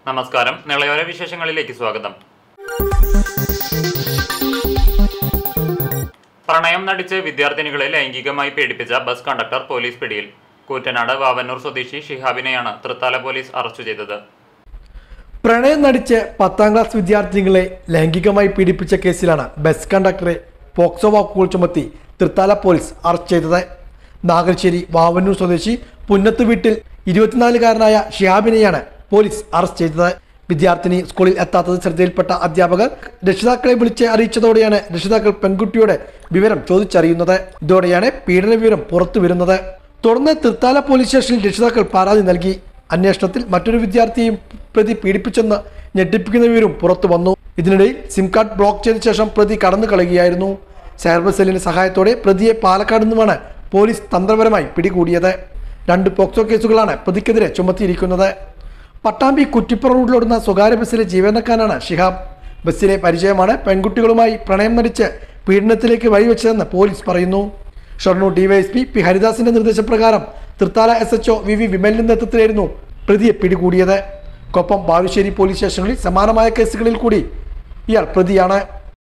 നമസ്കാരം നിളയോര വിശേഷങ്ങളിലേക്ക് സ്വാഗതം പ്രണയം നടിച്ച് വിദ്യാർത്ഥിനികളെ ലൈംഗികമായി പീഡിപ്പിച്ച ബസ് കണ്ടക്ടർ പോലീസ് പിടിയിൽ കൂറ്റനാട് വാവന്നൂർ സ്വദേശി ഷിഹാബിനെയാണ് തൃത്താല പോലീസ് അറസ്റ്റ് ചെയ്തത് പ്രണയം നടിച്ച് പത്താം ക്ലാസ് വിദ്യാർത്ഥിനികളെ ലൈംഗികമായി പീഡിപ്പിച്ച കേസിലാണ് ബസ് കണ്ടക്ടറെ പോക്സോ വാക്കുകൾ ചുമത്തി തൃത്താല പോലീസ് അറസ്റ്റ് ചെയ്തത് നാഗൽശ്ശേരി വാവന്നൂർ സ്വദേശി പുന്നത്ത് വീട്ടിൽ ഇരുപത്തിനാലുകാരനായ ഷിഹാബിനെയാണ് പോലീസ് അറസ്റ്റ് ചെയ്തത് വിദ്യാർത്ഥിനി സ്കൂളിൽ എത്താത്തത് ശ്രദ്ധയിൽപ്പെട്ട അധ്യാപകർ രക്ഷിതാക്കളെ വിളിച്ച് അറിയിച്ചതോടെയാണ് രക്ഷിതാക്കൾ പെൺകുട്ടിയുടെ വിവരം ചോദിച്ചറിയുന്നത് ഇതോടെയാണ് പീഡന വിവരം പുറത്തു വരുന്നത് തുടർന്ന് തൃത്താല പോലീസ് സ്റ്റേഷനിൽ രക്ഷിതാക്കൾ പരാതി നൽകി അന്വേഷണത്തിൽ മറ്റൊരു വിദ്യാർത്ഥിയെയും പ്രതി പീഡിപ്പിച്ചെന്ന് ഞെട്ടിപ്പിക്കുന്ന വിവരം പുറത്തു വന്നു ഇതിനിടയിൽ സിം കാർഡ് ബ്ലോക്ക് ചെയ്ത ശേഷം പ്രതി കടന്നു കളയുകയായിരുന്നു സൈബർ സെല്ലിന്റെ സഹായത്തോടെ പ്രതിയെ പാലക്കാട് നിന്നുമാണ് പോലീസ് തന്ത്രപരമായി പിടികൂടിയത് രണ്ട് പോക്സോ കേസുകളാണ് പ്രതിക്കെതിരെ ചുമത്തിയിരിക്കുന്നത് പട്ടാമ്പി കുറ്റിപ്പുറ റൂട്ടിലോടുന്ന സ്വകാര്യ ബസ്സിലെ ജീവനക്കാരനാണ് ഷിഹാബ് ബസ്സിലെ പരിചയമാണ് പെൺകുട്ടികളുമായി പ്രണയം നടിച്ച് പീഡനത്തിലേക്ക് വഴിവെച്ചതെന്ന് പോലീസ് പറയുന്നു ഷൊർണൂർ ഡിവൈഎസ്പി പി ഹരിദാസിന്റെ നിർദ്ദേശപ്രകാരം Thrithala S HO V V വിമലിന്റെ നേതൃത്വത്തിലായിരുന്നു പ്രതിയെ പിടികൂടിയത് കൊപ്പം ബാലുശ്ശേരി പോലീസ് സ്റ്റേഷനിൽ സമാനമായ കേസുകളിൽ കൂടി ഇയാൾ പ്രതിയാണ്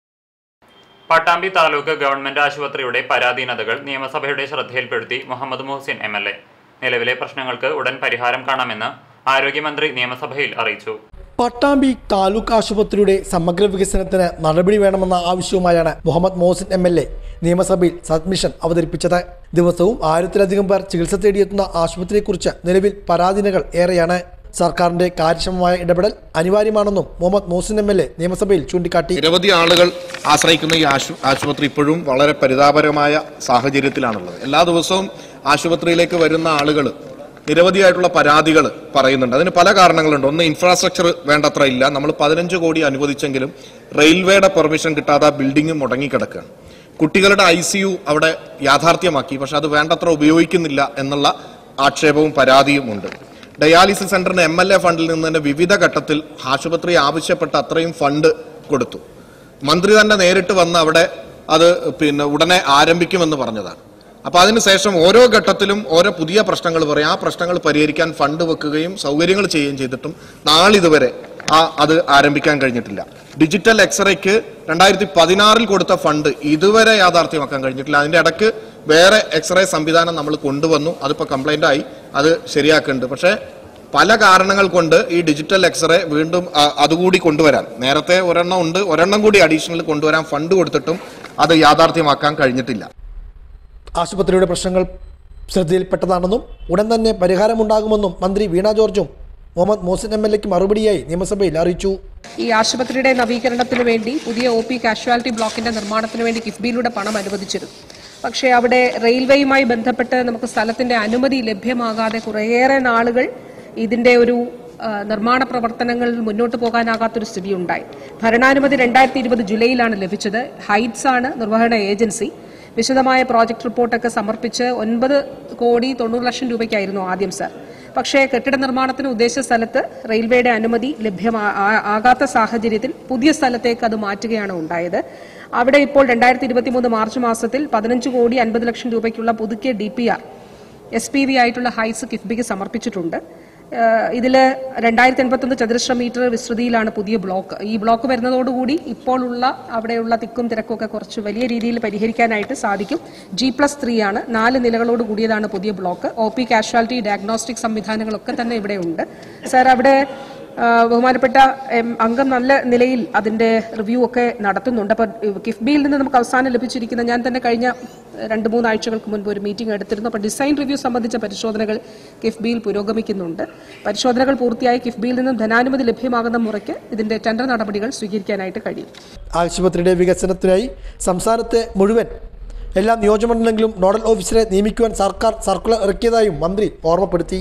പട്ടാമ്പി താലൂക്ക് ഗവൺമെന്റ് ആശുപത്രിയുടെ പരാധീനതകൾ നിയമസഭയുടെ ശ്രദ്ധയിൽപ്പെടുത്തി Muhammad Muhsin M L A നിലവിലെ പ്രശ്നങ്ങൾക്ക് ഉടൻ പരിഹാരം കാണാമെന്ന് ആരോഗ്യമന്ത്രി നിയമസഭയിൽ അറിയിച്ചു പട്ടാമ്പി താലൂക്ക് ആശുപത്രിയുടെ സമഗ്ര വികസനത്തിന് നടപടി വേണമെന്ന ആവശ്യവുമായാണ് Muhammad Mohsin M L A നിയമസഭയിൽ സബ്മിഷൻ അവതരിപ്പിച്ചത് ദിവസവും ആയിരത്തിലധികം പേർ ചികിത്സ തേടിയെത്തുന്ന ആശുപത്രിയെക്കുറിച്ച് നിലവിൽ പരാധീനകൾ ഏറെയാണ് സർക്കാരിന്റെ കാര്യക്ഷമമായ ഇടപെടൽ അനിവാര്യമാണെന്നും Muhammad Mohsin M L A നിയമസഭയിൽ ചൂണ്ടിക്കാട്ടി നിരവധി ആളുകൾ ആശ്രയിക്കുന്ന ഈ ആശു ആശുപത്രി ഇപ്പോഴും വളരെ പരിതാപകരമായ സാഹചര്യത്തിലാണുള്ളത് എല്ലാ ദിവസവും ആശുപത്രിയിലേക്ക് വരുന്ന ആളുകൾ നിരവധിയായിട്ടുള്ള പരാതികൾ പറയുന്നുണ്ട് അതിന് പല കാരണങ്ങളുണ്ട് ഒന്ന് ഇൻഫ്രാസ്ട്രക്ചർ വേണ്ടത്ര ഇല്ല നമ്മൾ പതിനഞ്ച് കോടി അനുവദിച്ചെങ്കിലും റെയിൽവേയുടെ പെർമിഷൻ കിട്ടാതെ ആ ബിൽഡിംഗ് മുടങ്ങിക്കിടക്കുകയാണ് കുട്ടികളുടെ ഐ സി യു അവിടെ യാഥാർത്ഥ്യമാക്കി പക്ഷെ അത് വേണ്ടത്ര ഉപയോഗിക്കുന്നില്ല എന്നുള്ള ആക്ഷേപവും പരാതിയും ഉണ്ട് ഡയാലിസിസ് സെന്ററിന് എം എൽ എ ഫണ്ടിൽ നിന്ന് തന്നെ വിവിധ ഘട്ടത്തിൽ ആശുപത്രി ആവശ്യപ്പെട്ട അത്രയും ഫണ്ട് കൊടുത്തു മന്ത്രി തന്നെ നേരിട്ട് വന്ന് അവിടെ അത് പിന്നെ ഉടനെ ആരംഭിക്കുമെന്ന് പറഞ്ഞതാണ് അപ്പൊ അതിനുശേഷം ഓരോ ഘട്ടത്തിലും ഓരോ പുതിയ പ്രശ്നങ്ങൾ പറയും ആ പ്രശ്നങ്ങൾ പരിഹരിക്കാൻ ഫണ്ട് വെക്കുകയും സൗകര്യങ്ങൾ ചെയ്യുകയും ചെയ്തിട്ടും നാളിതുവരെ ആ അത് ആരംഭിക്കാൻ കഴിഞ്ഞിട്ടില്ല ഡിജിറ്റൽ എക്സ്റേക്ക് രണ്ടായിരത്തി പതിനാറിൽ കൊടുത്ത ഫണ്ട് ഇതുവരെ യാഥാർത്ഥ്യമാക്കാൻ കഴിഞ്ഞിട്ടില്ല അതിന്റെ ഇടയ്ക്ക് വേറെ എക്സ്റേ സംവിധാനം നമ്മൾ കൊണ്ടുവന്നു അതിപ്പോൾ കംപ്ലൈന്റ് ആയി അത് ശരിയാക്കുന്നുണ്ട് പക്ഷേ പല കാരണങ്ങൾ കൊണ്ട് ഈ ഡിജിറ്റൽ എക്സ്റേ വീണ്ടും ആ, അതുകൂടി കൊണ്ടുവരാൻ നേരത്തെ ഒരെണ്ണം ഉണ്ട് ഒരെണ്ണം കൂടി അഡീഷണൽ കൊണ്ടുവരാൻ ഫണ്ട് കൊടുത്തിട്ടും അത് യാഥാർത്ഥ്യമാക്കാൻ കഴിഞ്ഞിട്ടില്ല ആശുപത്രിയുടെ പ്രശ്നങ്ങൾ ശ്രദ്ധയിൽപ്പെട്ടതാണെന്നും ഉടൻ തന്നെ പരിഹാരമുണ്ടാകുമെന്നും മന്ത്രി വീണ ജോർജും മുഹമ്മദ് മോഹസിൻ എം എൽ എക്ക് മറുപടിയായി നിയമസഭയിൽ അറിയിച്ചു ഈ ആശുപത്രിയുടെ നവീകരണത്തിന് വേണ്ടി പുതിയ ഒ പി കാഷ്വാലിറ്റി ബ്ലോക്കിന്റെ നിർമ്മാണത്തിന് വേണ്ടി കിഫ്ബിയിലൂടെ പണം അനുവദിച്ചിരുന്നു പക്ഷേ അവിടെ റെയിൽവേയുമായി ബന്ധപ്പെട്ട് നമുക്ക് സ്ഥലത്തിന്റെ അനുമതി ലഭ്യമാകാതെ കുറേയേറെ നാളുകൾ ഇതിന്റെ ഒരു ആ, നിർമ്മാണ പ്രവർത്തനങ്ങൾ മുന്നോട്ട് പോകാനാകാത്തൊരു സ്ഥിതി ഉണ്ടായി ഭരണാനുമതി രണ്ടായിരത്തി ഇരുപത് ജൂലൈയിലാണ് ലഭിച്ചത് ഹൈറ്റ്സ് ആണ് നിർവഹണ ഏജൻസി വിശദമായ പ്രോജക്ട് റിപ്പോർട്ടൊക്കെ സമർപ്പിച്ച് ഒൻപത് കോടി തൊണ്ണൂറ് ലക്ഷം രൂപയ്ക്കായിരുന്നു ആദ്യം സർ പക്ഷേ കെട്ടിട നിർമ്മാണത്തിന് ഉദ്ദേശിച്ച സ്ഥലത്ത് റെയിൽവേയുടെ അനുമതി ലഭ്യമാ ആ- ആകാത്ത സാഹചര്യത്തിൽ പുതിയ സ്ഥലത്തേക്ക് അത് മാറ്റുകയാണ് ഉണ്ടായത് അവിടെ ഇപ്പോൾ രണ്ടായിരത്തി ഇരുപത്തി മൂന്ന് മാർച്ച് മാസത്തിൽ പതിനഞ്ച് കോടി അൻപത് ലക്ഷം രൂപയ്ക്കുള്ള പുതുക്കിയ D P R S P V ആയിട്ടുള്ള ഹൈസ് കിഫ്ബിക്ക് സമർപ്പിച്ചിട്ടുണ്ട് ഇതിൽ രണ്ടായിരത്തി എൺപത്തൊന്ന് ചതുരശ്ര മീറ്റർ വിസ്തൃതിയിലാണ് പുതിയ ബ്ലോക്ക് ഈ ബ്ലോക്ക് വരുന്നതോടുകൂടി ഇപ്പോഴുള്ള അവിടെയുള്ള തിക്കും തിരക്കും ഒക്കെ കുറച്ച് വലിയ രീതിയിൽ പരിഹരിക്കാനായിട്ട് സാധിക്കും ജി പ്ലസ് ത്രീ ആണ് നാല് നിലകളോട് കൂടിയതാണ് പുതിയ block O P casualty diagnostic സംവിധാനങ്ങളൊക്കെ തന്നെ ഇവിടെ ഉണ്ട് സാർ അവിടെ ആ, ബഹുമാനപ്പെട്ട എം, അംഗം നല്ല നിലയിൽ അതിന്റെ റിവ്യൂ ഒക്കെ നടത്തുന്നുണ്ട് അപ്പോൾ കിഫ്ബിയിൽ നിന്ന് നമുക്ക് അവസാനം ലഭിച്ചിരിക്കുന്ന ഞാൻ തന്നെ കഴിഞ്ഞ രണ്ട് മൂന്ന് ആഴ്ചകൾക്ക് മുൻപ് ഒരു മീറ്റിംഗ് എടുത്തിരുന്നു അപ്പോൾ ഡിസൈൻ റിവ്യൂ സംബന്ധിച്ച പരിശോധനകൾ കിഫ്ബിയിൽ പുരോഗമിക്കുന്നുണ്ട് പരിശോധനകൾ പൂർത്തിയായി കിഫ്ബിയിൽ നിന്നും ധനാനുമതി ലഭ്യമാകുന്ന മുറയ്ക്ക് ഇതിന്റെ ടെൻഡർ നടപടികൾ സ്വീകരിക്കാനായിട്ട് കഴിയും ആശുപത്രിയുടെ വികസനത്തിനായി സംസ്ഥാനത്തെ മുഴുവൻ എല്ലാ നിയോജകമണ്ഡലങ്ങളിലും നോഡൽ ഓഫീസറെ നിയമിക്കുവാൻ സർക്കാർ സർക്കുലർ ഇറക്കിയതായും മന്ത്രി ഓർമ്മപ്പെടുത്തി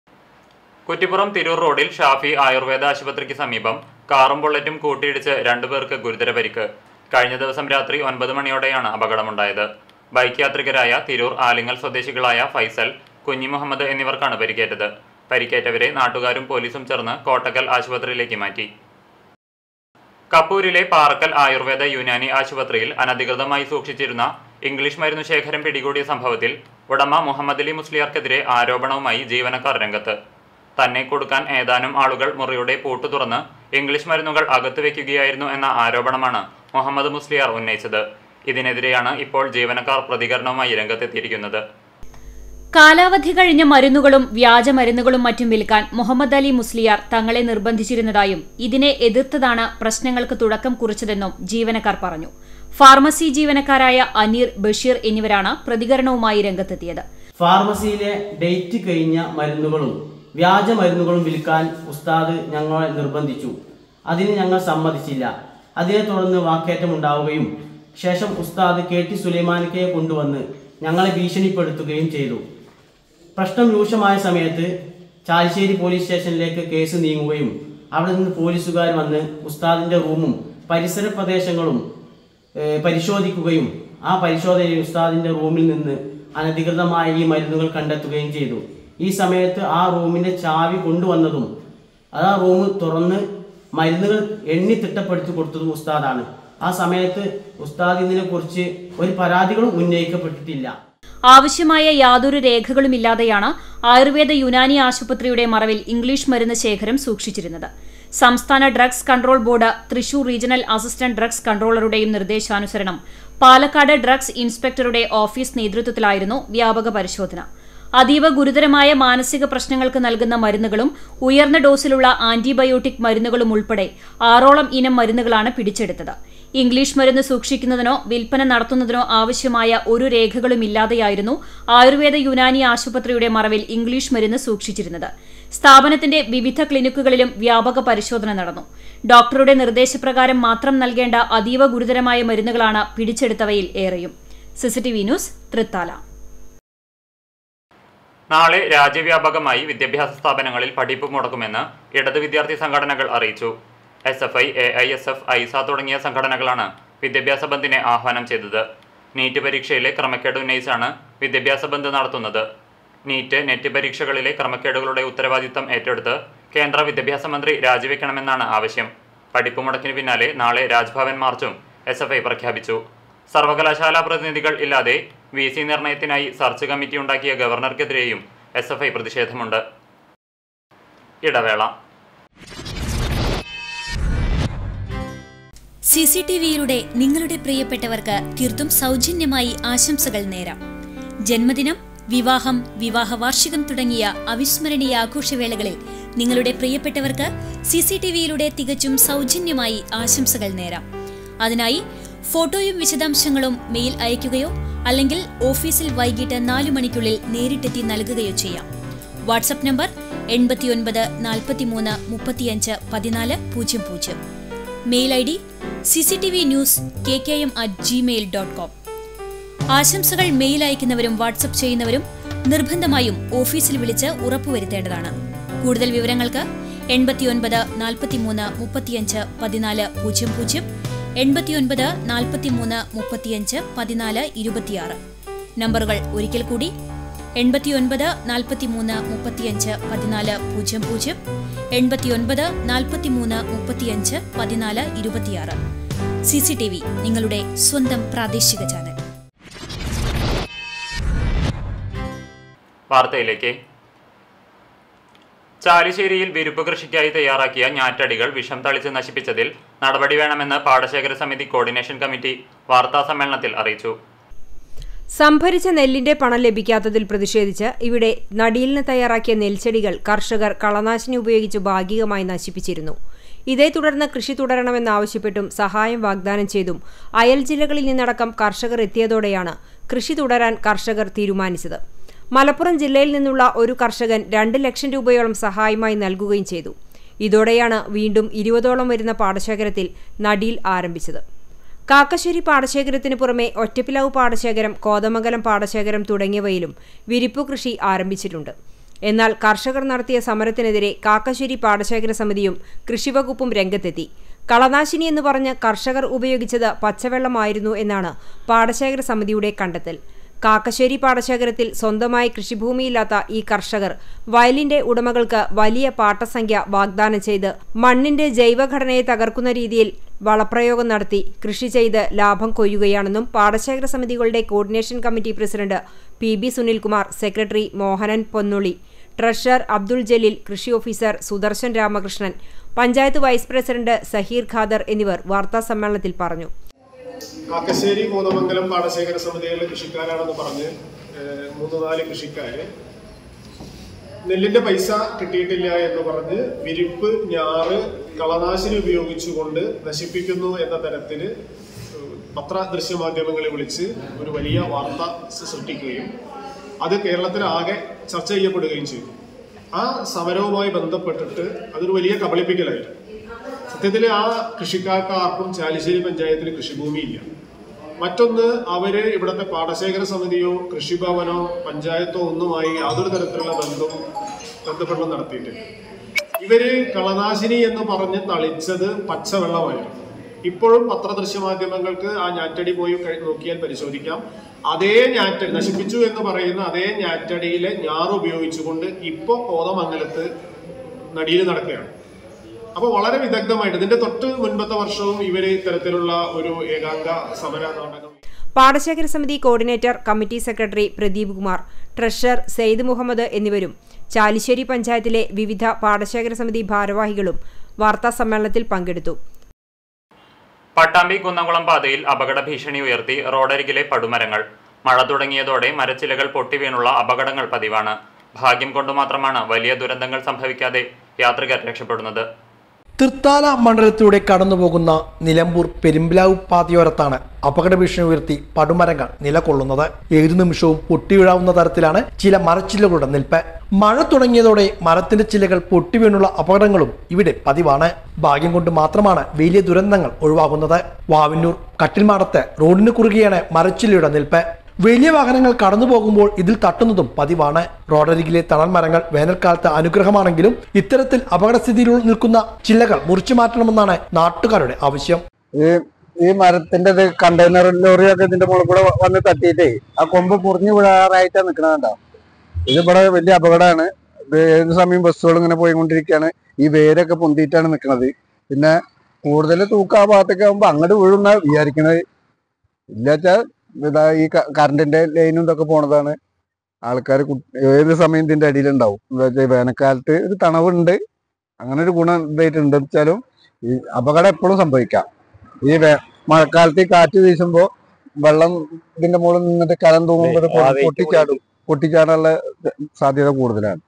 കുറ്റിപ്പുറം തിരൂർ റോഡിൽ ഷാഫി ആയുർവേദ ആശുപത്രിക്ക് സമീപം കാറും ബുള്ളറ്റും കൂട്ടിയിടിച്ച് രണ്ടുപേർക്ക് ഗുരുതര പരിക്ക് കഴിഞ്ഞ ദിവസം രാത്രി ഒൻപത് മണിയോടെയാണ് അപകടമുണ്ടായത് ബൈക്ക് യാത്രികരായ തിരൂർ ആലിങ്ങൽ സ്വദേശികളായ ഫൈസൽ കുഞ്ഞി മുഹമ്മദ് എന്നിവർക്കാണ് പരിക്കേറ്റത് പരിക്കേറ്റവരെ നാട്ടുകാരും പോലീസും ചേർന്ന് കോട്ടക്കൽ ആശുപത്രിയിലേക്ക് മാറ്റി കപ്പൂരിലെ പാറക്കൽ ആയുർവേദ യുനാനി ആശുപത്രിയിൽ അനധികൃതമായി സൂക്ഷിച്ചിരുന്ന ഇംഗ്ലീഷ് മരുന്നു ശേഖരം പിടികൂടിയ സംഭവത്തിൽ ഉടമ മുഹമ്മദ് അലി മുസ്ലിയാർക്കെതിരെ ആരോപണവുമായി ജീവനക്കാർ രംഗത്ത് തന്നെ കൊടുക്കാൻ ഏതാനും ആളുകൾ മുറിയുടെ പൂട്ട് തുറന്ന് ഇംഗ്ലീഷ് മരുന്നുകൾ അകത്ത് വെക്കുകയായിരുന്നു എന്ന ആരോപണമാണ് മുഹമ്മദ് മുസ്ലിയാർ ഉന്നയിച്ചത് ഇതിനെതിരെയാണ് ഇപ്പോൾ ജീവനക്കാർ പ്രതികരണവുമായി രംഗത്തെത്തിയിരിക്കുന്നത് കാലാവധി കഴിഞ്ഞ മരുന്നുകളും വ്യാജമരുന്നുകളും മറ്റും വിൽക്കാൻ മുഹമ്മദ് അലി മുസ്ലിയാർ തങ്ങളെ നിർബന്ധിച്ചിരുന്നതായും ഇതിനെ എതിർത്തതാണ് പ്രശ്നങ്ങൾക്ക് തുടക്കം കുറിച്ചതെന്നും ജീവനക്കാർ പറഞ്ഞു ഫാർമസി ജീവനക്കാരായ അനീർ ബഷീർ എന്നിവരാണ് പ്രതികരണവുമായി രംഗത്തെത്തിയത് ഫാർമസിയിലെ ഡേറ്റ് കഴിഞ്ഞ മരുന്നുകളും വ്യാജ മരുന്നുകളും വിൽക്കാൻ ഉസ്താദ് ഞങ്ങളെ നിർബന്ധിച്ചു അതിന് ഞങ്ങൾ സമ്മതിച്ചില്ല അതിനെ തുടർന്ന് വാക്കേറ്റം ഉണ്ടാവുകയും ശേഷം ഉസ്താദ് കെ ടി സുലൈമാനിക്കയെ കൊണ്ടുവന്ന് ഞങ്ങളെ ഭീഷണിപ്പെടുത്തുകയും ചെയ്തു പ്രശ്നം രൂക്ഷമായ സമയത്ത് ചാലിശ്ശേരി പോലീസ് സ്റ്റേഷനിലേക്ക് കേസ് നീങ്ങുകയും അവിടെ നിന്ന് പോലീസുകാർ വന്ന് ഉസ്താദിന്റെ റൂമും പരിസര പ്രദേശങ്ങളും ഏഹ്, പരിശോധിക്കുകയും ആ പരിശോധനയിൽ ഉസ്താദിന്റെ റൂമിൽ നിന്ന് അനധികൃതമായ ഈ മരുന്നുകൾ കണ്ടെത്തുകയും ചെയ്തു ഈ സമയത്ത് ആ റൂമിന്റെ ചാവി കൊണ്ടുവന്നതും ആ റൂം തുറന്ന് മരുന്നുകൾ എണ്ണി തിട്ടപ്പെടുത്തി കൊടുത്തതും ഉസ്താദാണ് ആ സമയത്ത് ഉസ്താദ് ഇതിനെക്കുറിച്ച് ഒരു പരാതികളും ഉന്നയിക്കപ്പെട്ടിട്ടില്ല ആവശ്യമായ യാതൊരു രേഖകളുമില്ലാതെയാണ് ആയുർവേദ യുനാനി ആശുപത്രിയുടെ മറവിൽ ഇംഗ്ലീഷ് മരുന്ന് ശേഖരം സൂക്ഷിച്ചിരുന്നത് സംസ്ഥാന drugs control board Thrissur regional assistant drugs കൺട്രോളറുടെയും നിർദ്ദേശാനുസരണം പാലക്കാട് ഡ്രഗ്സ് ഇൻസ്പെക്ടറുടെ ഓഫീസ് നേതൃത്വത്തിലായിരുന്നു വ്യാപക പരിശോധന അതീവ ഗുരുതരമായ മാനസിക പ്രശ്നങ്ങൾക്ക് നൽകുന്ന മരുന്നുകളും ഉയർന്ന ഡോസിലുള്ള ആന്റിബയോട്ടിക് മരുന്നുകളും ഉൾപ്പെടെ ആറോളം ഇനം മരുന്നുകളാണ് പിടിച്ചെടുത്തത് ഇംഗ്ലീഷ് മരുന്ന് സൂക്ഷിക്കുന്നതിനോ വിൽപ്പന നടത്തുന്നതിനോ ആവശ്യമായ ഒരു രേഖകളും ഇല്ലാതെയായിരുന്നു ആയുർവേദ യുനാനി ആശുപത്രിയുടെ മറവിൽ ഇംഗ്ലീഷ് മരുന്ന് സൂക്ഷിച്ചിരുന്നത് സ്ഥാപനത്തിന്റെ വിവിധ ക്ലിനിക്കുകളിലും വ്യാപക പരിശോധന നടന്നു ഡോക്ടറുടെ നിർദ്ദേശപ്രകാരം മാത്രം നൽകേണ്ട അതീവ ഗുരുതരമായ മരുന്നുകളാണ് പിടിച്ചെടുത്തവയിൽ ഏറെയും സിസിടിവി ന്യൂസ് തൃത്താല നാളെ രാജ്യവ്യാപകമായി വിദ്യാഭ്യാസ സ്ഥാപനങ്ങളിൽ പഠിപ്പ് മുടക്കുമെന്ന് ഇടത് വിദ്യാർത്ഥി സംഘടനകൾ അറിയിച്ചു S F I A I S F AISA തുടങ്ങിയ സംഘടനകളാണ് വിദ്യാഭ്യാസ ബന്ദിനെ ആഹ്വാനം ചെയ്തത് നീറ്റ് പരീക്ഷയിലെ ക്രമക്കേട് ഉന്നയിച്ചാണ് വിദ്യാഭ്യാസ ബന്ദ് നടത്തുന്നത് നീറ്റ് നെറ്റ് പരീക്ഷകളിലെ ക്രമക്കേടുകളുടെ ഉത്തരവാദിത്തം ഏറ്റെടുത്ത് കേന്ദ്ര വിദ്യാഭ്യാസ മന്ത്രി രാജിവെക്കണമെന്നാണ് ആവശ്യം പഠിപ്പ് മുടക്കിന് പിന്നാലെ നാളെ രാജ്ഭവൻ മാർച്ചും എസ് എഫ് ഐ പ്രഖ്യാപിച്ചു സർവകലാശാല പ്രതിനിധികൾ ഇല്ലാതെ വി സി നിർണയത്തിനായി സർച്ച് കമ്മിറ്റി ഉണ്ടാക്കിയ ഗവർണർക്കെതിരെയും എസ് എഫ് ഐ പ്രതിഷേധമുണ്ട് ഇടവേള സി സി ടി വിയിലൂടെ നിങ്ങളുടെ പ്രിയപ്പെട്ടവർക്ക് തീർത്തും സൗജന്യമായി ആശംസകൾ നേരാം ജന്മദിനം വിവാഹം വിവാഹ വാർഷികം തുടങ്ങിയ അവിസ്മരണീയ ആഘോഷവേളകളിൽ നിങ്ങളുടെ പ്രിയപ്പെട്ടവർക്ക് സി സി ടി വിയിലൂടെ തികച്ചും സൗജന്യമായി ആശംസകൾ നേരാം അതിനായി ഫോട്ടോയും വിശദാംശങ്ങളും മെയിൽ അയയ്ക്കുകയോ അല്ലെങ്കിൽ ഓഫീസിൽ വൈകിട്ട് നാലു മണിക്കുള്ളിൽ നേരിട്ടെത്തി നൽകുകയോ ചെയ്യാം വാട്സപ്പ് നമ്പർ എൺപത്തിയൊൻപത് നാൽപ്പത്തിമൂന്ന് മുപ്പത്തിയഞ്ച് പതിനാല് പൂജ്യം പൂജ്യം mail I D C C T V news K K M at gmail dot com ആശംസകൾ മെയിൽ അയക്കുന്നവരും വാട്സപ്പ് ചെയ്യുന്നവരും നിർബന്ധമായും ഓഫീസിൽ വിളിച്ച് ഉറപ്പുവരുത്തേണ്ടതാണ് കൂടുതൽ വിവരങ്ങൾക്ക് എൺപത്തിയൊൻപത് നാൽപ്പത്തിമൂന്ന് മുപ്പത്തിയഞ്ച് പതിനാല് പൂജ്യം പൂജ്യം എൺപത്തിയൊൻപത് നാൽപ്പത്തിമൂന്ന് മുപ്പത്തിയഞ്ച് പതിനാല് ഇരുപത്തിയാറ് നമ്പറുകൾ ഒരിക്കൽ കൂടി എൺപത്തിയൊൻപത് നാൽപ്പത്തിമൂന്ന് മുപ്പത്തിയഞ്ച് പതിനാല് പൂജ്യം പൂജ്യം എൺപത്തിയൊൻപത് നാൽപ്പത്തിമൂന്ന് മുപ്പത്തിയഞ്ച് പതിനാല് ഇരുപത്തിയാറ് സി സി ടി വി നിങ്ങളുടെ സ്വന്തം പ്രാദേശിക ചാനൽ വാർത്തയിലേക്ക് ചാലിശ്ശേരിയിൽ വിരുപ്പ് കൃഷിക്കായി തയ്യാറാക്കിയ ഞാറ്റടികൾ വിഷം തളിച്ച് നശിപ്പിച്ചതിൽ നടപടി വേണമെന്ന് പാടശേഖര സമിതി കോർഡിനേഷൻ കമ്മിറ്റി വാർത്താ സമ്മേളനത്തിൽ അറിയിച്ചു സംഭരിച്ച നെല്ലിന്റെ പണം ലഭിക്കാത്തതിൽ പ്രതിഷേധിച്ച് ഇവിടെ നടിയിലിന് തയ്യാറാക്കിയ നെൽച്ചെടികൾ കർഷകർ കളനാശിനി ഉപയോഗിച്ച് ഭാഗികമായി നശിപ്പിച്ചിരുന്നു ഇതേ തുടർന്ന് കൃഷി തുടരണമെന്നാവശ്യപ്പെട്ടും സഹായം വാഗ്ദാനം ചെയ്തും അയൽ ജില്ലകളിൽ നിന്നടക്കം കർഷകർ എത്തിയതോടെയാണ് കൃഷി തുടരാൻ കർഷകർ തീരുമാനിച്ചത് മലപ്പുറം ജില്ലയിൽ നിന്നുള്ള ഒരു കർഷകൻ രണ്ട് ലക്ഷം രൂപയോളം സഹായമായി നൽകുകയും ചെയ്തു ഇതോടെയാണ് വീണ്ടും ഇരുപതോളം വരുന്ന പാടശേഖരത്തിൽ നടിയിൽ ആരംഭിച്ചത് കാക്കശ്ശേരി പാടശേഖരത്തിന് പുറമെ ഒറ്റപ്പിലാവ് പാടശേഖരം കോതമംഗലം പാടശേഖരം തുടങ്ങിയവയിലും വിരിപ്പു കൃഷി ആരംഭിച്ചിട്ടുണ്ട് എന്നാൽ കർഷകർ നടത്തിയ സമരത്തിനെതിരെ കാക്കശ്ശേരി പാടശേഖര സമിതിയും കൃഷിവകുപ്പും രംഗത്തെത്തി കളനാശിനി എന്ന് പറഞ്ഞ് കർഷകർ ഉപയോഗിച്ചത് പച്ചവെള്ളമായിരുന്നു എന്നാണ് പാടശേഖര സമിതിയുടെ കണ്ടെത്തൽ കാക്കശ്ശേരി പാടശേഖരത്തിൽ സ്വന്തമായി കൃഷിഭൂമിയില്ലാത്ത ഈ കർഷകർ വയലിന്റെ ഉടമകൾക്ക് വലിയ പാട്ടസംഖ്യ വാഗ്ദാനം ചെയ്ത് മണ്ണിന്റെ ജൈവഘടനയെ തകർക്കുന്ന രീതിയിൽ വളപ്രയോഗം നടത്തി കൃഷി ചെയ്ത് ലാഭം കൊയ്യുകയാണെന്നും പാടശേഖര സമിതികളുടെ coordination committee president P B Sunilkumar secretary Mohanan Ponnuli treasurer Abdul Jaleel കൃഷി officer Sudarshan Ramakrishnan panchayat vice president Saheer Khader എന്നിവർ വാർത്താസമ്മേളനത്തിൽ പറഞ്ഞു കാക്കശ്ശേരി കോതമംഗലം പാടശേഖര സമിതികളിലെ കൃഷിക്കാരാണെന്ന് പറഞ്ഞ് ഏഹ്, മൂന്ന് നാല് കൃഷിക്കാര് നെല്ലിന്റെ പൈസ കിട്ടിയിട്ടില്ല എന്ന് പറഞ്ഞ് വിരിപ്പ് ഞാറ് കളനാശിനി ഉപയോഗിച്ചുകൊണ്ട് നശിപ്പിക്കുന്നു എന്ന തരത്തില് ഏഹ്, പത്ര ദൃശ്യമാധ്യമങ്ങളെ വിളിച്ച് ഒരു വലിയ വാർത്ത സ- സൃഷ്ടിക്കുകയും അത് കേരളത്തിലാകെ ചർച്ച ചെയ്യപ്പെടുകയും ചെയ്തു ആ സമരവുമായി ബന്ധപ്പെട്ടിട്ട് അതൊരു വലിയ കബളിപ്പിക്കലായിരുന്നു സത്യത്തിൽ ആ കൃഷിക്കാർക്ക് ആർക്കും ചാലിശ്ശേരി പഞ്ചായത്തിൽ കൃഷിഭൂമിയില്ല മറ്റൊന്ന് അവര് ഇവിടുത്തെ പാടശേഖര സമിതിയോ കൃഷിഭവനോ പഞ്ചായത്തോ ഒന്നുമായി യാതൊരു തരത്തിലുള്ള ബന്ധവും ബന്ധപ്പെടലും നടത്തിയിട്ടില്ല ഇവര് കളനാശിനി എന്ന് പറഞ്ഞ് തളിച്ചത് പച്ചവെള്ളമായിരുന്നു ഇപ്പോഴും പത്രദൃശ്യ മാധ്യമങ്ങൾക്ക് ആ ഞാറ്റടി പോയി കഴി- നോക്കിയാൽ പരിശോധിക്കാം അതേ ഞാറ്റടി നശിപ്പിച്ചു എന്ന് പറയുന്ന അതേ ഞാറ്റടിയിലെ ഞാറ് ഉപയോഗിച്ചുകൊണ്ട് ഇപ്പൊ കോതമംഗലത്ത് നടിയിൽ നടക്കുകയാണ് അപ്പൊ വളരെ വിദഗ്ധമായിട്ട് ഇതിന്റെ തൊട്ട് മുൻപത്തെ വർഷവും ഇവര് ഇത്തരത്തിലുള്ള ഒരു ഏകാംഗ സമര നാടകം പാടശേഖര സമിതി coordinator committee secretary Pradeep Kumar treasurer Saeed Muhammad എന്നിവരും ചാലിശ്ശേരി പഞ്ചായത്തിലെ വിവിധ പാടശേഖര സമിതി ഭാരവാഹികളും വാർത്താസമ്മേളനത്തിൽ പങ്കെടുത്തു പട്ടാമ്പി കുന്നംകുളം പാതയിൽ അപകട ഭീഷണി ഉയർത്തി റോഡരികിലെ പടുമരങ്ങൾ മഴ തുടങ്ങിയതോടെ മരച്ചിലകൾ പൊട്ടിവീണുള്ള അപകടങ്ങൾ പതിവാണ് ഭാഗ്യം കൊണ്ട് മാത്രമാണ് വലിയ ദുരന്തങ്ങൾ സംഭവിക്കാതെ യാത്രികർ രക്ഷപ്പെടുന്നത് തൃത്താല മണ്ഡലത്തിലൂടെ കടന്നുപോകുന്ന നിലമ്പൂർ പെരുമ്പിലാവ് പാതയോരത്താണ് അപകട ഭീഷണി ഉയർത്തി പടുമരങ്ങൾ നിലകൊള്ളുന്നത് ഏതു നിമിഷവും പൊട്ടിവീഴാവുന്ന തരത്തിലാണ് ചില മരച്ചില്ലകളുടെ നിൽപ്പ് മഴ തുടങ്ങിയതോടെ മരത്തിന്റെ ചില്ലകൾ പൊട്ടിവീണുള്ള അപകടങ്ങളും ഇവിടെ പതിവാണ് ഭാഗ്യം കൊണ്ട് മാത്രമാണ് വലിയ ദുരന്തങ്ങൾ ഒഴിവാകുന്നത് വാവന്നൂർ കട്ടിൽമാടത്ത് റോഡിന് കുറുകെയാണ് മരച്ചില്ലയുടെ നിൽപ്പ് വലിയ വാഹനങ്ങൾ കടന്നു പോകുമ്പോൾ ഇതിൽ തട്ടുന്നതും പതിവാണ് റോഡരികിലെ തണൽ മരങ്ങൾ വേനൽക്കാലത്ത് അനുഗ്രഹമാണെങ്കിലും ഇത്തരത്തിൽ അപകടസ്ഥിതിയിൽ നിൽക്കുന്ന ചില്ലകൾ മുറിച്ചു മാറ്റണമെന്നാണ് നാട്ടുകാരുടെ ആവശ്യം ഈ ഈ മരത്തിന്റെ ഇത് കണ്ടെയ്നർ ലോറിയൊക്കെ ഇതിന്റെ മുകളിൽ കൂടെ വന്ന് തട്ടിയിട്ടേ ആ കൊമ്പ് മുറിഞ്ഞു വീഴാറായിട്ടാ നിക്കണതുണ്ടാവും ഇത് ഇവിടെ വലിയ അപകടമാണ് ഇത് ഏത് സമയം ബസ്സുകൾ ഇങ്ങനെ പോയിക്കൊണ്ടിരിക്കുകയാണ് ഈ വേരൊക്കെ പൊന്തിയിട്ടാണ് നിൽക്കുന്നത് പിന്നെ കൂടുതൽ തൂക്കം ആ ഭാഗത്തൊക്കെ ആകുമ്പോ അങ്ങോട്ട് വീഴുന്ന വിചാരിക്കണത് ഇല്ലാച്ചാ ഇതാ ഈ ക- കറണ്ടിന്റെ ലൈനും ഇതൊക്കെ പോണതാണ് ആൾക്കാർ ഏത് സമയം ഇതിന്റെ അടിയിലുണ്ടാവും എന്താ വെച്ചാൽ വേനൽക്കാലത്ത് ഒരു തണവുണ്ട് അങ്ങനെ ഒരു ഗുണം ഇതായിട്ടുണ്ട് വെച്ചാലും ഈ അപകടം എപ്പോഴും സംഭവിക്കാം ഈ വേ- മഴക്കാലത്ത് ഈ കാറ്റ് വീശുമ്പോ വെള്ളം ഇതിന്റെ മുകളിൽ നിന്നിട്ട് കലം തൂങ്ങുമ്പോൾ ഇത് പൊ- പൊട്ടിച്ചാടും പൊട്ടിച്ചാടാനുള്ള സാധ്യത കൂടുതലാണ്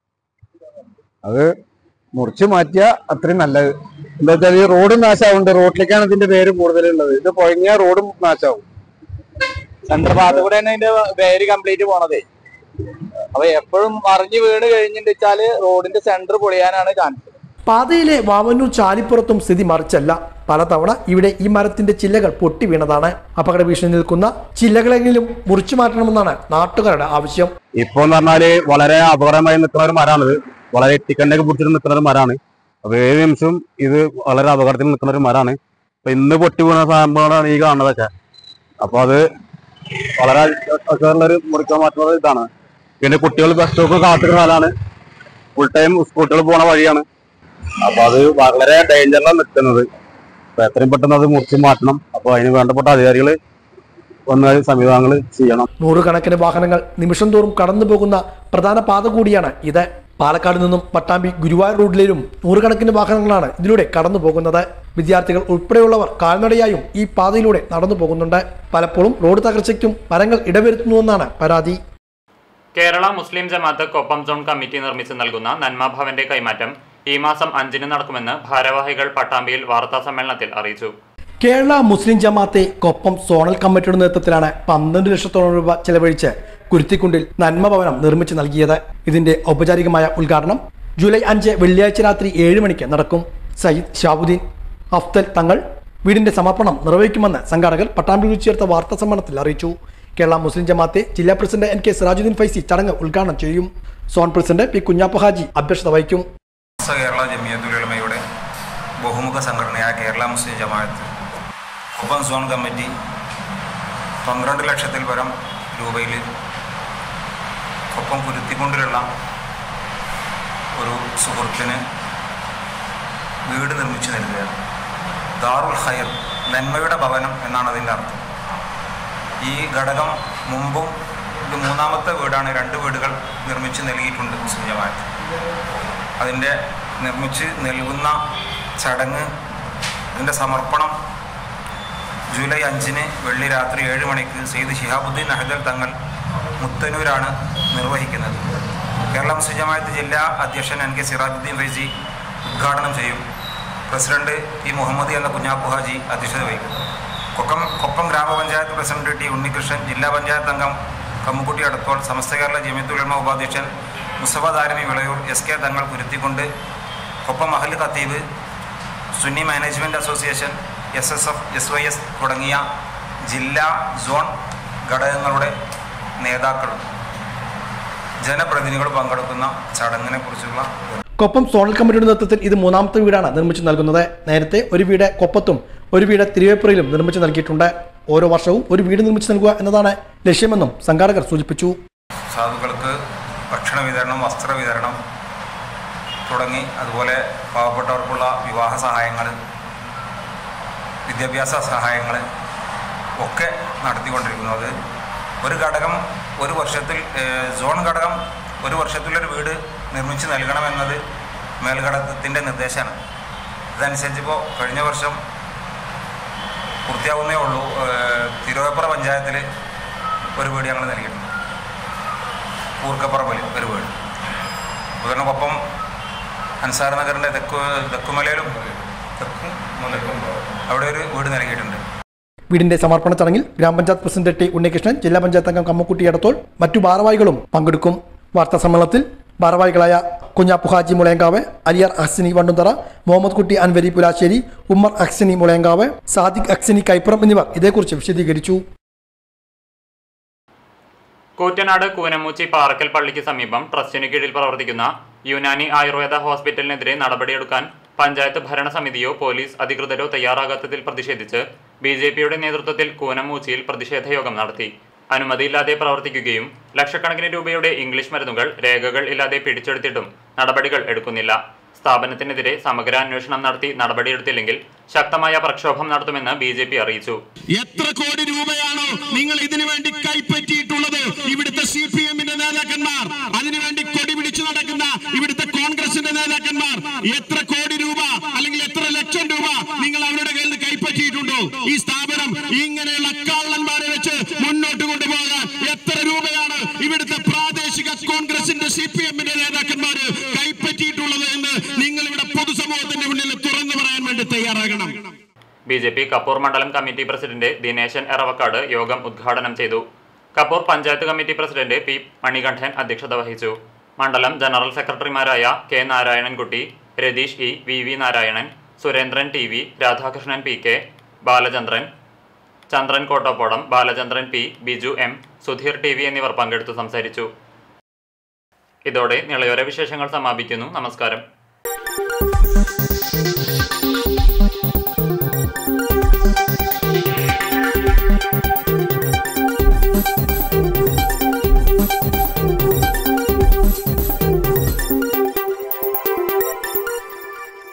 അത് മുറിച്ച് മാറ്റിയ അത്രയും നല്ലത് എന്താ വെച്ചാൽ ഈ റോഡും നാശാവുണ്ട് റോഡിലേക്കാണ് ഇതിന്റെ പേര് കൂടുതലുള്ളത് ഇത് പൊഴങ്ങിയ റോഡും നാശാവും സെന്റർ ഭാഗത്ത് കൂടെ തന്നെ അതിന്റെ വേര് കംപ്ലീറ്റ് പോണതേ അപ്പൊ എപ്പോഴും മറിഞ്ഞ് വീണ് കഴിഞ്ഞിട്ട് വെച്ചാല് റോഡിന്റെ സെന്റർ പൊളിയാനാണ് ചാൻസ് പാതയിലെ വാവന്നൂർ ചാലിപ്പുറത്തും സ്ഥിതി മറിച്ചല്ല പലതവണ ഇവിടെ ഈ മരത്തിന്റെ ചില്ലകൾ പൊട്ടി വീണതാണ് അപകട ഭീഷണി നിൽക്കുന്ന ചില്ലകളെങ്കിലും മുറിച്ചു മാറ്റണമെന്നാണ് നാട്ടുകാരുടെ ആവശ്യം ഇപ്പൊ എന്ന് പറഞ്ഞാല് വളരെ അപകടമായി നിൽക്കുന്ന ഒരു മരമാണിത് വളരെ എത്തിക്കണ്ടൊക്കെ പിടിച്ചിട്ട് നിൽക്കുന്ന ഒരു മരമാണ് അപ്പൊ ഏത് നിമിഷവും ഇത് വളരെ അപകടത്തിൽ നിൽക്കുന്ന ഒരു മരമാണ് അപ്പൊ ഇന്ന് പൊട്ടി വീണ സംഭവങ്ങളാണ് ഈ കാണുന്നതൊക്കെ അപ്പൊ അത് വളരെ ഒരു മുറിക്കാൻ പറ്റുന്ന ഇതാണ് പിന്നെ കുട്ടികൾ ബസ് സ്റ്റോപ്പ് കാത്തിരുന്ന സ്ഥലമാണ് ഫുൾ ടൈം സ്കൂട്ടുകൾ പോണ വഴിയാണ് അപ്പൊ അത് വളരെ ഡേഞ്ചറിലാണ് നിൽക്കുന്നത് അപ്പൊ എത്രയും പെട്ടെന്ന് അത് മുറിച്ച് മാറ്റണം അപ്പൊ അതിന് വേണ്ടപ്പെട്ട അധികാരികൾ വന്ന് സംവിധാനങ്ങൾ ചെയ്യണം നൂറുകണക്കിന് വാഹനങ്ങൾ നിമിഷം തോറും കടന്നു പോകുന്ന പ്രധാന പാത കൂടിയാണ് ഇത് പാലക്കാട് നിന്നും പട്ടാമ്പി ഗുരുവായൂർ റോഡിലേയും നൂറുകണക്കിന് വാഹനങ്ങളാണ് ഇതിലൂടെ കടന്നു പോകുന്നത് വിദ്യാർത്ഥികൾ ഉൾപ്പെടെയുള്ളവർ കാൽനടയായും ഈ പാതയിലൂടെ നടന്നു പോകുന്നുണ്ട് പലപ്പോഴും റോഡ് തകർച്ചയ്ക്കും മരങ്ങൾ ഇടവരുത്തുന്നുവെന്നാണ് പരാതി Kerala Muslim Jamaath Koppam zone committee നിർമ്മിച്ച് നൽകുന്ന നന്മ ഭവന്റെ കൈമാറ്റം ഈ മാസം അഞ്ചിന് നടക്കുമെന്ന് ഭാരവാഹികൾ പട്ടാമ്പിയിൽ വാർത്താ സമ്മേളനത്തിൽ അറിയിച്ചു കേരള മുസ്ലിം ജമാഅത്തെ കൊപ്പം സോണൽ കമ്മിറ്റിയുടെ നേതൃത്വത്തിലാണ് പന്ത്രണ്ട് ലക്ഷത്തോളം രൂപ ചെലവഴിച്ച് കുരുത്തിക്കുണ്ടിൽ നന്മ ഭവനം നിർമ്മിച്ചു നൽകിയത് ഇതിന്റെ ഔപചാരികമായ ഉദ്ഘാടനം ജൂലൈ അഞ്ച് വെള്ളിയാഴ്ച രാത്രി ഏഴ് മണിക്ക് നടക്കും സയ്യിദ് ഷാബുദ്ദീൻ അഫ്തൽ തങ്ങൾ വീടിന്റെ സമർപ്പണം നിർവഹിക്കുമെന്ന് സംഘാടകർ പട്ടാമ്പിയിൽ വെച്ച് ചേർത്ത വാർത്താ സമ്മേളനത്തിൽ അറിയിച്ചു കേരള മുസ്ലിം ജമാഅത്തെ ജില്ലാ president N K Sirajuddeen Faizy ചടങ്ങ് ഉദ്ഘാടനം ചെയ്യും zone president P Kunjappa Haji അധ്യക്ഷത വഹിക്കും കേരള ജമിയത്തുലമയുടെ ബഹുമുഖ സംഘടനയായ കേരള മുസ്ലിം ജമാഅത്ത് ഒപ്പം സോൺ കമ്മിറ്റി പന്ത്രണ്ട് ലക്ഷത്തിൽ പരം രൂപയിൽ ഒപ്പം കുരുത്തിക്കൊണ്ടിലുള്ള ഒരു സുഹൃത്തിന് വീട് നിർമ്മിച്ചു നൽകുകയാണ് ദാറുൽ ഖൈർ നന്മയുടെ ഭവനം എന്നാണ് അതിൻ്റെ അർത്ഥം ഈ ഘടകം മുമ്പും ഇത് മൂന്നാമത്തെ വീടാണ് രണ്ട് വീടുകൾ നിർമ്മിച്ച് നൽകിയിട്ടുണ്ട് മുസ്ലിം ജമാഅത്ത് അതിൻ്റെ നിർമ്മിച്ച് നൽകുന്ന ചടങ്ങ് അതിൻ്റെ സമർപ്പണം ജൂലൈ അഞ്ചിന് വെള്ളി രാത്രി ഏഴ് മണിക്ക് സെയ്ദ് ഷിഹാബുദ്ദീൻ അഹദൽ തങ്ങൾ മുത്തന്നൂരാണ് നിർവഹിക്കുന്നത് കേരള മുസ്ലിം ജമാഅത്ത് ജില്ലാ അധ്യക്ഷൻ എൻ കെ സിറാജുദ്ദീൻ ഫൈസി ഉദ്ഘാടനം ചെയ്യും പ്രസിഡന്റ് ടി മുഹമ്മദ് എന്ന കുഞ്ഞാപ്പു ഹാജി അധ്യക്ഷത വഹിക്കും കൊക്കം കൊപ്പം ഗ്രാമപഞ്ചായത്ത് പ്രസിഡന്റ് ടി ഉണ്ണികൃഷ്ണൻ ജില്ലാ പഞ്ചായത്ത് അംഗം കമ്മുക്കുട്ടി അടത്തോൾ സമസ്ത കേരള ജമിയത്തുലമ ഉപാധ്യക്ഷൻ മുസ്തഫ ദാരമി വിളയൂർ എസ് കെ തങ്ങൾ കുരുത്തിക്കൊണ്ട് കൊപ്പം മഹൽ ഖത്തീബ് Sunni management association S S F S Y S തുടങ്ങിയ ജില്ലാ സോൺ ഘടകങ്ങളുടെ നേതാക്കളും ജനപ്രതിനിധികൾ പങ്കെടുക്കുന്ന ചടങ്ങിനെ കുറിച്ചുള്ള കൊപ്പം സോണൽ കമ്മിറ്റിയുടെ നേതൃത്വത്തിൽ ഇത് മൂന്നാമത്തെ വീടാണ് നിർമ്മിച്ചു നൽകുന്നത് നേരത്തെ ഒരു വീട് കൊപ്പത്തും ഒരു വീട് തിരുവേപ്പുറയിലും നിർമ്മിച്ചു നൽകിയിട്ടുണ്ട് ഓരോ വർഷവും ഒരു വീട് നിർമ്മിച്ചു നൽകുക എന്നതാണ് ലക്ഷ്യമെന്നും സംഘാടകർ സൂചിപ്പിച്ചു സാധുക്കൾക്ക് ഭക്ഷണ വിതരണം വസ്ത്ര വിതരണം തുടങ്ങി അതുപോലെ പാവപ്പെട്ടവർക്കുള്ള വിവാഹ സഹായങ്ങൾ വിദ്യാഭ്യാസ സഹായങ്ങൾ ഒക്കെ നടത്തിക്കൊണ്ടിരിക്കുന്നു അത് ഒരു ഘടകം ഒരു വർഷത്തിൽ ഏഹ്, സോൺ ഘടകം ഒരു വർഷത്തിലൊരു വീട് നിർമ്മിച്ച് നൽകണമെന്നത് മേൽഘടകത്തിൻ്റെ നിർദ്ദേശമാണ് അതനുസരിച്ച് ഇപ്പോൾ കഴിഞ്ഞ വർഷം പൂർത്തിയാവുന്നേ ഉള്ളൂ ഏഹ്, തിരുവേപ്പുറ പഞ്ചായത്തിൽ ഒരു വീട് ഞങ്ങൾ നൽകിയിട്ടുണ്ട് കൂർക്കപ്പറമ്പിൽ ഒരു വീട് ഉദാഹരണക്കൊപ്പം അൻസാർ നഗറിൻ്റെ തെക്കു തെക്കുമലയിലും തെക്കും മുലക്കും അവിടെ ഒരു വീട് നൽകിയിട്ടുണ്ട് വീടിന്റെ സമർപ്പണ ചടങ്ങിൽ ഗ്രാമപഞ്ചായത്ത് പ്രസിഡന്റ് ടി ഉണ്ണികൃഷ്ണൻ ജില്ലാ പഞ്ചായത്ത് അംഗം കമ്മക്കുട്ടി എടത്തോൾ മറ്റു ഭാരവാഹികളും പങ്കെടുക്കും വാർത്താ സമ്മേളനത്തിൽ ഭാരവാഹികളായ കുഞ്ഞാപ്പു ഹാജി മുളയങ്കാവ് അലിയാർ അഹ്സനി വണ്ടുന്തറ മുഹമ്മദ് കുട്ടി അൻവരി പുലാശ്ശേരി ഉമ്മർ അഹ്സനി മുളയങ്കാവ് സാദിഖ് അഹ്സനി കൈപ്പുറം എന്നിവർ ഇതേക്കുറിച്ച് വിശദീകരിച്ചു കൂറ്റനാട് കൂനമൂച്ചി പാറക്കൽ പള്ളിക്ക് സമീപം ട്രസ്റ്റിന് കീഴിൽ പ്രവർത്തിക്കുന്ന യുനാനി ആയുർവേദ ഹോസ്പിറ്റലിനെതിരെ നടപടിയെടുക്കാൻ പഞ്ചായത്ത് ഭരണസമിതിയോ പോലീസ് അധികൃതരോ തയ്യാറാകാത്തതിൽ പ്രതിഷേധിച്ച് ബി ജെ പിയുടെ നേതൃത്വത്തിൽ കൂനമൂച്ചിയിൽ പ്രതിഷേധ യോഗം നടത്തി അനുമതിയില്ലാതെ പ്രവർത്തിക്കുകയും ലക്ഷക്കണക്കിന് രൂപയുടെ ഇംഗ്ലീഷ് മരുന്നുകൾ രേഖകൾ ഇല്ലാതെ പിടിച്ചെടുത്തിട്ടും നടപടികൾ എടുക്കുന്നില്ല സ്ഥാപനത്തിനെതിരെ സമഗ്ര അന്വേഷണം നടത്തി നടപടിയെടുത്തില്ലെങ്കിൽ ശക്തമായ പ്രക്ഷോഭം നടത്തുമെന്ന് ബി അറിയിച്ചു എത്ര കോടി രൂപയാണോ നിങ്ങൾ ഇതിനു വേണ്ടി കൈപ്പറ്റിയിട്ടുള്ളത് ഇവിടുത്തെ സി പി എമ്മിന്റെ നേതാക്കന്മാർ അതിനുവേണ്ടി കൊടി പിടിച്ചു നടക്കുന്ന ഇവിടുത്തെ കോൺഗ്രസിന്റെ നേതാക്കന്മാർ എത്ര കോടി രൂപ അല്ലെങ്കിൽ എത്ര ലക്ഷം രൂപ നിങ്ങൾ അവരുടെ കയ്യിൽ നിന്ന് കൈപ്പറ്റിയിട്ടുണ്ടോ ഈ സ്ഥാപനം ഇങ്ങനെയുള്ള കള്ളന്മാരെ വെച്ച് മുന്നോട്ട് കൊണ്ടുപോകാൻ എത്ര രൂപയാണ് ഇവിടുത്തെ പ്രാദേശിക കോൺഗ്രസിന്റെ സി പി എമ്മിന്റെ നേതാക്കന്മാർ കൈപ്പറ്റിയിട്ടുള്ളത് എന്ന് നിങ്ങൾ ഇവിടെ പൊതുസമൂഹത്തിന്റെ മുന്നിൽ തുറന്നു പറയാൻ വേണ്ടി തയ്യാറാകണം ബി ജെ പി കപ്പൂർ മണ്ഡലം കമ്മിറ്റി പ്രസിഡന്റ് ദിനേശൻ എറവക്കാട് യോഗം ഉദ്ഘാടനം ചെയ്തു Kappur panchayat committee president P Manikandan അധ്യക്ഷത വഹിച്ചു മണ്ഡലം ജനറൽ സെക്രട്ടറിമാരായ K Narayanankutty Ratheesh E V V Narayanan Surendran T V Radhakrishnan P K Balachandran Chandran Kottoppadam Balachandran P Biju M Sudheer T V എന്നിവർ പങ്കെടുത്തു സംസാരിച്ചു ഇതോടെ നിളയോര വിശേഷങ്ങൾ സമാപിക്കുന്നു നമസ്കാരം